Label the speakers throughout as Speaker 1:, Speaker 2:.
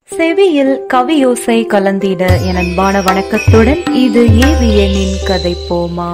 Speaker 1: செவியில் கவியோசை கலந்திட என் அன்பான வணக்கத்துடன் இது ஏவியனின் கதை போமா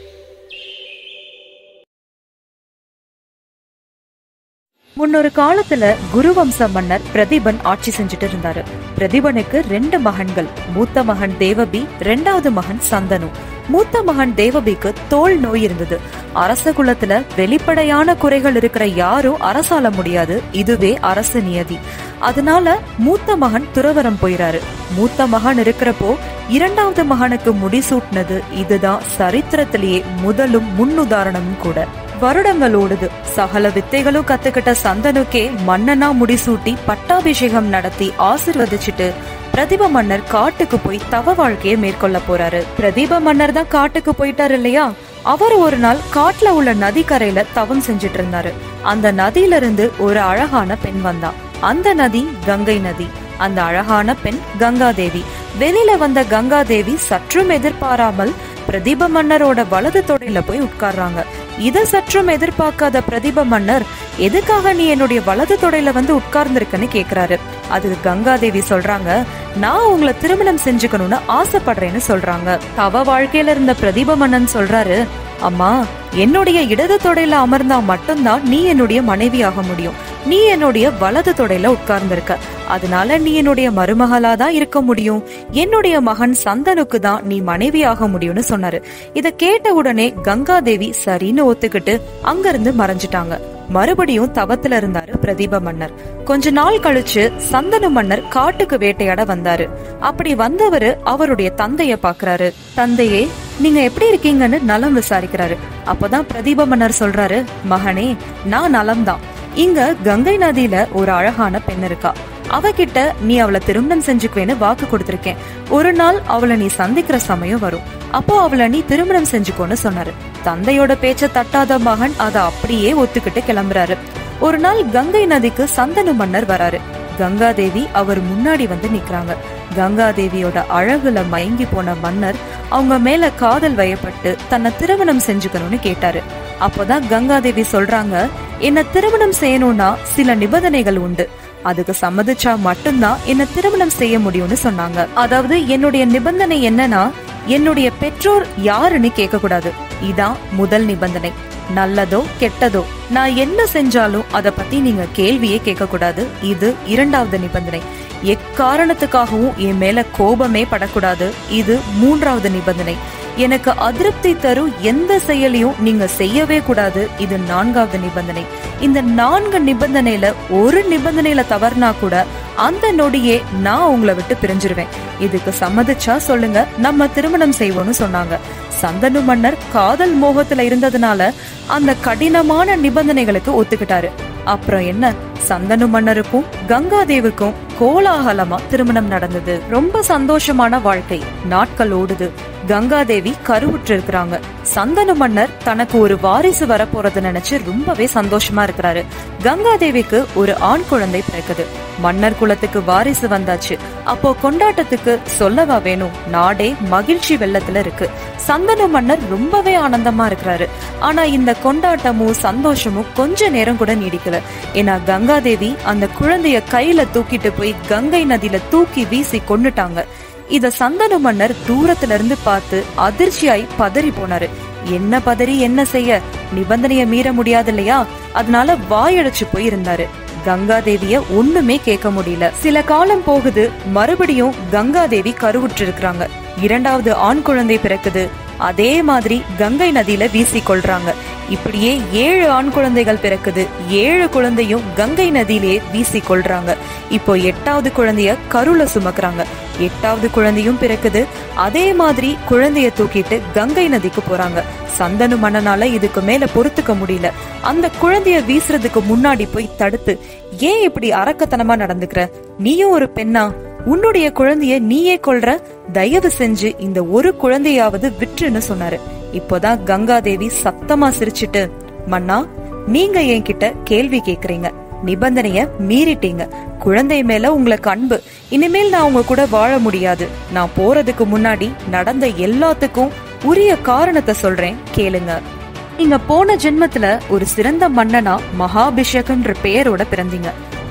Speaker 1: முன்னொரு காலத்துல குருவம்ச மன்னர் பிரதிபன் ஆட்சி செஞ்சுட்டு இருந்தாரு பிரதிபனுக்கு ரெண்டு மகன்கள் மூத்த மகன் தேவபி ரெண்டாவது மகன் சந்தனு மூத்த மகன் தேவபிக்கு தோல் நோய் இருந்தது அரச குலத்துல வெளிப்படையான குறைகள் இருக்கிற யாரும் அரசாள முடியாது இதுவே அரசு நியதி அதனால மூத்த மகன் துறவரம் போயிறாரு மூத்த மகன் இருக்கிறப்போ இரண்டாவது மகனுக்கு முடிசூட்டினது இதுதான் சரித்திரத்திலேயே முதலும் முன்னுதாரணமும் கூட வருடங்கள் ஓடுது சகல வித்தைகளும் கத்துக்கிட்ட சந்தனுக்கே மன்னனா முடிசூட்டி பட்டாபிஷேகம் நடத்தி ஆசிர்வதிச்சுட்டு பிரதிப மன்னர் காட்டுக்கு போய் தவ வாழ்க்கையை மேற்கொள்ள போறாரு பிரதீப மன்னர் தான் காட்டுக்கு போயிட்டாரு இல்லையா அவர் ஒரு நாள் காட்டுல உள்ள நதிக்கரையில தவம் செஞ்சுட்டு இருந்தாரு அந்த நதியில இருந்து ஒரு அழகான பெண் வந்தா அந்த நதி கங்கை நதி அந்த அழகான பெண் கங்காதேவி வெளியில வந்த கங்காதேவி சற்றும் எதிர்பாராமல் பிரதீப மன்னரோட வலது தொடையில போய் உட்கார்றாங்க இத சற்றும் எதிர்பார்க்காத பிரதீப மன்னர் எதுக்காக நீ என்னுடைய வலது தொடையில வந்து உட்கார்ந்திருக்கன்னு கேக்குறாரு அதுக்கு கங்காதேவி சொல்றாங்க நான் உங்களை திருமணம் செஞ்சுக்கணும்னு ஆசைப்படுறேன்னு சொல்றாங்க தவ வாழ்க்கையில இருந்த பிரதீப மன்னன் சொல்றாரு அம்மா என்னுடைய இடது தொடையில அமர்ந்தா மட்டும்தான் நீ என்னுடைய மனைவியாக முடியும் நீ என்னுடைய வலது தொடையில உட்கார்ந்திருக்க அதனால நீ என்னுடைய மருமகளா தான் இருக்க முடியும் என்னுடைய மகன் சந்தனுக்கு தான் நீ மனைவியாக முடியும்னு சொன்னாரு இத கேட்ட உடனே கங்காதேவி சரின்னு ஒத்துக்கிட்டு அங்கிருந்து மறைஞ்சிட்டாங்க மறுபடியும் தவத்துல இருந்தாரு பிரதீப மன்னர் கொஞ்ச நாள் கழிச்சு சந்தனு மன்னர் காட்டுக்கு வேட்டையாட வந்தாரு அப்படி வந்தவரு அவருடைய தந்தைய பாக்குறாரு தந்தையே நீங்க எப்படி இருக்கீங்கன்னு நலம் விசாரிக்கிறாரு அப்பதான் பிரதீப மன்னர் சொல்றாரு மகனே நான் நலம்தான் இங்க கங்கை நதியில ஒரு அழகான பெண் இருக்கா அவகிட்ட நீ அவளை திருமணம் செஞ்சுக்குவேன்னு வாக்கு கொடுத்திருக்கேன் ஒரு நாள் அவளை நீ சந்திக்கிற சமயம் வரும் அப்போ அவளை நீ திருமணம் செஞ்சுக்கோன்னு சொன்னாரு தந்தையோட பேச்ச தட்டாத மகன் அதை அப்படியே ஒத்துக்கிட்டு கிளம்புறாரு ஒரு நாள் கங்கை நதிக்கு சந்தனு மன்னர் வராரு கங்காதேவி அவர் முன்னாடி வந்து நிக்கிறாங்க கங்காதேவியோட அழகுல மயங்கி போன மன்னர் அவங்க மேல காதல் வயப்பட்டு தன்னை திருமணம் செஞ்சுக்கணும்னு கேட்டாரு அப்போதான் கங்காதேவி சொல்றாங்க என்ன திருமணம் செய்யணும்னா சில நிபந்தனைகள் உண்டு அதுக்கு சம்மதிச்சா மட்டும்தான் என்ன திருமணம் செய்ய முடியும்னு சொன்னாங்க அதாவது என்னுடைய நிபந்தனை என்னன்னா என்னுடைய பெற்றோர் யாருன்னு கேட்க கூடாது இதான் முதல் நிபந்தனை நல்லதோ கெட்டதோ நான் என்ன செஞ்சாலும் அத பத்தி நீங்க கேள்வியே கேட்க கூடாது இது இரண்டாவது நிபந்தனை எக்காரணத்துக்காகவும் என் மேல கோபமே படக்கூடாது இது மூன்றாவது நிபந்தனை எனக்கு அதிருப்தி தரும் எந்த செயலையும் நீங்க செய்யவே கூடாது இது நான்காவது நிபந்தனை இந்த நான்கு நிபந்தனையில ஒரு நிபந்தனையில தவறுனா கூட அந்த நொடியே நான் உங்களை விட்டு பிரிஞ்சிருவேன் இதுக்கு சம்மதிச்சா சொல்லுங்க நம்ம திருமணம் செய்வோம்னு சொன்னாங்க சந்தனு மன்னர் காதல் மோகத்துல இருந்ததுனால அந்த கடினமான நிபந்தனைகளுக்கு ஒத்துக்கிட்டாரு அப்புறம் என்ன சந்தனு மன்னருக்கும் கங்காதேவுக்கும் கோலாகலமா திருமணம் நடந்தது ரொம்ப சந்தோஷமான வாழ்க்கை நாட்கள் ஓடுது கங்காதேவி கருவுற்று இருக்கிறாங்க சந்தனு மன்னர் தனக்கு ஒரு வாரிசு வரப்போறது நினைச்சு ரொம்பவே சந்தோஷமா இருக்கிறாரு கங்காதேவிக்கு ஒரு ஆண் குழந்தை பிறக்குது மன்னர் குலத்துக்கு வாரிசு வந்தாச்சு அப்போ கொண்டாட்டத்துக்கு சொல்லவா வேணும் நாடே மகிழ்ச்சி வெள்ளத்துல இருக்கு சந்தனு மன்னர் ரொம்பவே ஆனந்தமா இருக்கிறாரு ஆனா இந்த கொண்டாட்டமும் சந்தோஷமும் கொஞ்ச நேரம் கூட நீடிக்கல ஏன்னா கங்காதேவி அந்த குழந்தைய கையில தூக்கிட்டு போய் கங்கை நதியில தூக்கி வீசி கொண்டுட்டாங்க இத சந்தனு மன்னர் தூரத்துல இருந்து பார்த்து அதிர்ச்சியாய் பதறி போனாரு என்ன பதறி என்ன செய்ய நிபந்தனைய மீற முடியாது இல்லையா அதனால வாயடைச்சு போய் இருந்தாரு கங்காதேவிய ஒண்ணுமே கேட்க முடியல சில காலம் போகுது மறுபடியும் கங்காதேவி கருவுற்று இருக்கிறாங்க இரண்டாவது ஆண் குழந்தை பிறக்குது அதே மாதிரி கங்கை நதியில வீசி கொள்றாங்க இப்படியே ஏழு ஆண் குழந்தைகள் பிறக்குது ஏழு குழந்தையும் கங்கை நதியிலே வீசி கொள்றாங்க இப்போ எட்டாவது குழந்தைய கருல சுமக்குறாங்க எட்டாவது குழந்தையும் பிறக்குது அதே மாதிரி குழந்தைய தூக்கிட்டு கங்கை நதிக்கு போறாங்க சந்தனு மன்னனால இதுக்கு மேல பொறுத்துக்க முடியல அந்த குழந்தைய வீசுறதுக்கு முன்னாடி போய் தடுத்து ஏன் இப்படி அரக்கத்தனமா நடந்துக்கிற நீயும் ஒரு பெண்ணா உன்னுடைய குழந்தைய நீயே கொல்ற தயவு செஞ்சு இந்த ஒரு குழந்தையாவது விற்றுன்னு சொன்னாரு இப்போதான் கங்காதேவி சத்தமா சிரிச்சிட்டு மன்னா நீங்க என்கிட்ட கேள்வி கேக்குறீங்க நிபந்தனைய மீறிட்டீங்க குழந்தை மேல உங்களுக்கு அன்பு இனிமேல் நான் உங்க கூட வாழ முடியாது நான் போறதுக்கு முன்னாடி நடந்த எல்லாத்துக்கும் உரிய காரணத்தை சொல்றேன் கேளுங்க நீங்க போன ஜென்மத்துல ஒரு சிறந்த மன்னனா மகாபிஷேகன்ற பெயரோட பிறந்தீங்க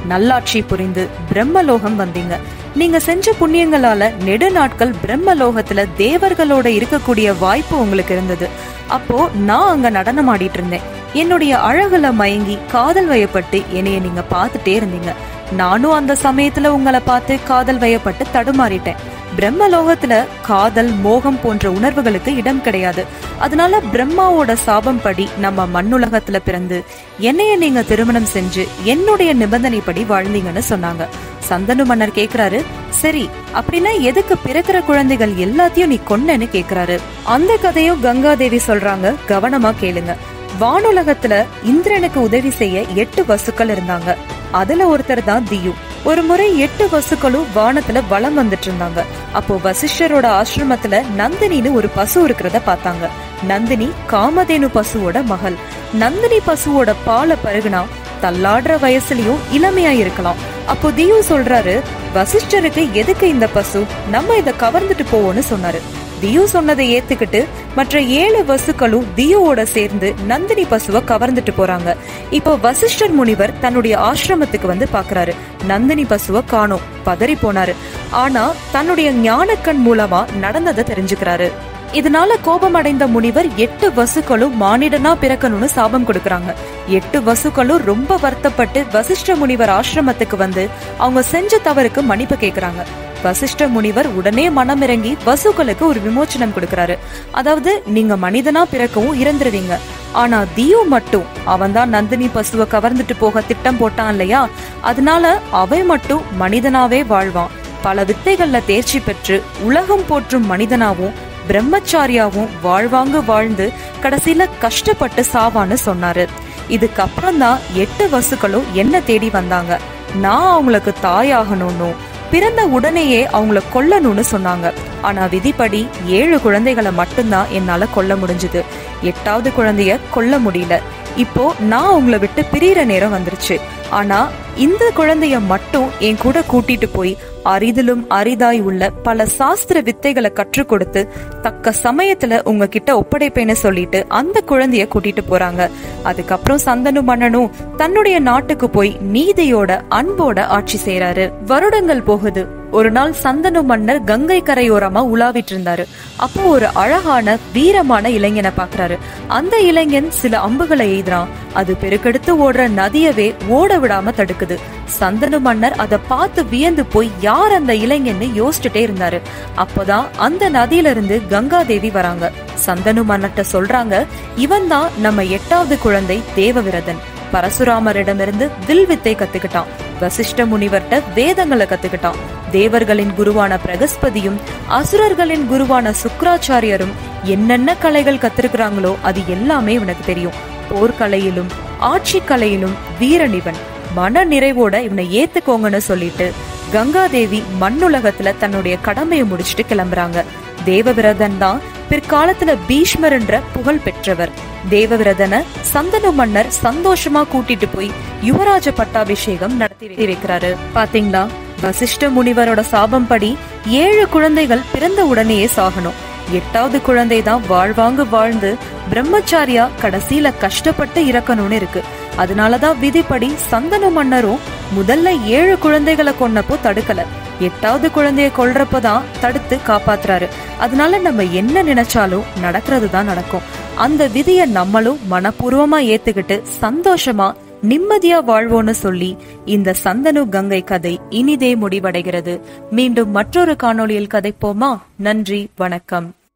Speaker 1: நல்லாட்சி புரிந்து பிரம்மலோகம் வந்தீங்க நீங்க செஞ்ச புண்ணியங்களால நெடு நாட்கள் பிரம்மலோகத்துல தேவர்களோட இருக்கக்கூடிய வாய்ப்பு உங்களுக்கு இருந்தது அப்போ நான் அங்க நடனம் ஆடிட்டு இருந்தேன் என்னுடைய அழகுல மயங்கி காதல் வயப்பட்டு என்னைய நீங்க பார்த்துட்டே இருந்தீங்க நானும் அந்த சமயத்துல உங்களை பார்த்து காதல் வயப்பட்டு தடுமாறிட்டேன் பிரம்மலோகத்துல காதல் மோகம் போன்ற உணர்வுகளுக்கு இடம் கிடையாது அதனால பிரம்மாவோட சாபம் படி நம்ம மண்ணுலகத்துல பிறந்து என்னைய நீங்க திருமணம் செஞ்சு என்னுடைய நிபந்தனைப்படி வாழ்ந்தீங்கன்னு சொன்னாங்க சந்தனு மன்னர் கேக்குறாரு சரி அப்படின்னா எதுக்கு பிறக்கிற குழந்தைகள் எல்லாத்தையும் நீ கொன்னன்னு கேக்குறாரு அந்த கதையும் கங்காதேவி சொல்றாங்க கவனமா கேளுங்க வானுலகத்துல இந்திரனுக்கு உதவி செய்ய எட்டு வசுக்கள் இருந்தாங்க அதுல ஒருத்தர் தான் தியு ஒரு முறை எட்டு வசுக்களும் வானத்துல வலம் வந்துட்டு இருந்தாங்க அப்போ வசிஷ்டரோட ஆசிரமத்துல நந்தினின்னு ஒரு பசு இருக்கிறத பார்த்தாங்க நந்தினி காமதேனு பசுவோட மகள் நந்தினி பசுவோட பாலை பருகுனா தள்ளாடுற வயசுலயும் இளமையா இருக்கலாம் அப்போ தியு சொல்றாரு வசிஷ்டருக்கு எதுக்கு இந்த பசு நம்ம இத கவர்ந்துட்டு போவோம்னு சொன்னாரு தியு சொன்னதை ஏத்துக்கிட்டு மற்ற ஏழு வசுக்களும் தியுவோட சேர்ந்து நந்தினி பசுவை கவர்ந்துட்டு போறாங்க இப்போ வசிஷ்டர் முனிவர் தன்னுடைய ஆசிரமத்துக்கு வந்து பாக்குறாரு நந்தினி பசுவை காணோம் பதறி போனாரு ஆனா தன்னுடைய ஞானக்கண் மூலமா நடந்ததை தெரிஞ்சுக்கிறாரு இதனால கோபமடைந்த முனிவர் எட்டு வசுக்களும் மானிடனா பிறக்கணும்னு சாபம் கொடுக்கறாங்க எட்டு வசுக்களும் ரொம்ப வருத்தப்பட்டு வசிஷ்ட முனிவர் ஆசிரமத்துக்கு வந்து அவங்க செஞ்ச தவறுக்கு மன்னிப்பு கேக்குறாங்க வசிஷ்ட முனிவர் உடனே மனமிறங்கி வசுக்களுக்கு ஒரு விமோச்சனம் கொடுக்கறாரு அதாவது நீங்க மனிதனா பிறக்கவும் இறந்துருவீங்க ஆனா தியு மட்டும் அவன் தான் நந்தினி பசுவை கவர்ந்துட்டு போக திட்டம் போட்டான் இல்லையா அதனால அவன் மட்டும் மனிதனாவே வாழ்வான் பல வித்தைகள்ல தேர்ச்சி பெற்று உலகம் போற்றும் மனிதனாவும் பிரம்மச்சாரியாவும் வாழ்வாங்க வாழ்ந்து கடைசியில கஷ்டப்பட்டு சாவான்னு சொன்னாரு இதுக்கப்புறம் தான் எட்டு வசுக்களும் என்ன தேடி வந்தாங்க நான் அவங்களுக்கு தாயாகணும்னு பிறந்த உடனேயே அவங்கள கொல்லணும்னு சொன்னாங்க ஆனா விதிப்படி ஏழு குழந்தைகளை மட்டும்தான் என்னால கொல்ல முடிஞ்சது எட்டாவது குழந்தைய கொல்ல முடியல இப்போ நான் உங்களை விட்டு பிரியற நேரம் வந்துருச்சு ஆனா இந்த குழந்தைய மட்டும் என் கூட கூட்டிட்டு போய் அரிதிலும் அரிதாய் உள்ள பல சாஸ்திர வித்தைகளை கற்றுக் கொடுத்து தக்க சமயத்துல உங்ககிட்ட ஒப்படைப்பேன்னு சொல்லிட்டு அந்த குழந்தைய கூட்டிட்டு போறாங்க அதுக்கப்புறம் சந்தனு மன்னனும் தன்னுடைய நாட்டுக்கு போய் நீதியோட அன்போட ஆட்சி செய்யறாரு வருடங்கள் போகுது ஒரு நாள் சந்தனு மன்னர் கங்கை கரையோரமா உலாவிட்டு இருந்தாரு அப்போ ஒரு அழகான வீரமான இளைஞனை பாக்குறாரு அந்த இளைஞன் சில அம்புகளை எய்துறான் அது பெருக்கெடுத்து ஓடுற நதியவே ஓட விடாம தடுக்குது சந்தனு மன்னர் அதை பார்த்து வியந்து போய் யார் அந்த இளைஞன்னு யோசிச்சுட்டே இருந்தாரு அப்போதான் அந்த நதியில இருந்து கங்காதேவி வராங்க சந்தனு மன்னர்ட்ட சொல்றாங்க இவன் தான் நம்ம எட்டாவது குழந்தை தேவவிரதன் பரசுராமரிடமிருந்து வில் வித்தை கத்துக்கிட்டான் வசிஷ்ட முனிவர்ட்ட வேதங்களை கத்துக்கிட்டான் தேவர்களின் குருவான பிரகஸ்பதியும் அசுரர்களின் குருவான சுக்ராச்சாரியரும் என்னென்ன கலைகள் கத்திருக்கிறாங்களோ அது எல்லாமே இவனுக்கு தெரியும் போர்க்கலையிலும் ஆட்சி கலையிலும் வீரனிவன் மன நிறைவோட இவனை ஏத்துக்கோங்கன்னு சொல்லிட்டு கங்காதேவி மண்ணுலகத்துல தன்னுடைய கடமையை முடிச்சிட்டு கிளம்புறாங்க தேவவிரதன் தான் பிற்காலத்துல பீஷ்மர் என்ற புகழ் பெற்றவர் தேவவிரதனை சந்தனு மன்னர் சந்தோஷமா கூட்டிட்டு போய் யுவராஜ பட்டாபிஷேகம் நடத்தி வைக்கிறாரு பாத்தீங்களா வசிஷ்ட முனிவரோட சாபம் படி ஏழு குழந்தைகள் பிறந்த உடனேயே சாகணும் எட்டாவது குழந்தை தான் வாழ்வாங்கு வாழ்ந்து பிரம்மச்சாரியா கடைசியில கஷ்டப்பட்டு இறக்கணும்னு இருக்கு அதனாலதான் விதிப்படி சந்தனு மன்னரும் முதல்ல ஏழு குழந்தைகளை கொன்னப்போ தடுக்கல எட்டாவது குழந்தைய கொல்றப்பதான் தடுத்து காப்பாத்துறாரு அதனால நம்ம என்ன நினைச்சாலும் நடக்கிறது தான் நடக்கும் அந்த விதிய நம்மளும் மனப்பூர்வமா ஏத்துக்கிட்டு சந்தோஷமா நிம்மதியா வாழ்வோன்னு சொல்லி இந்த சந்தனு கங்கை கதை இனிதே முடிவடைகிறது மீண்டும் மற்றொரு காணொளியில் கதைப்போமா நன்றி வணக்கம்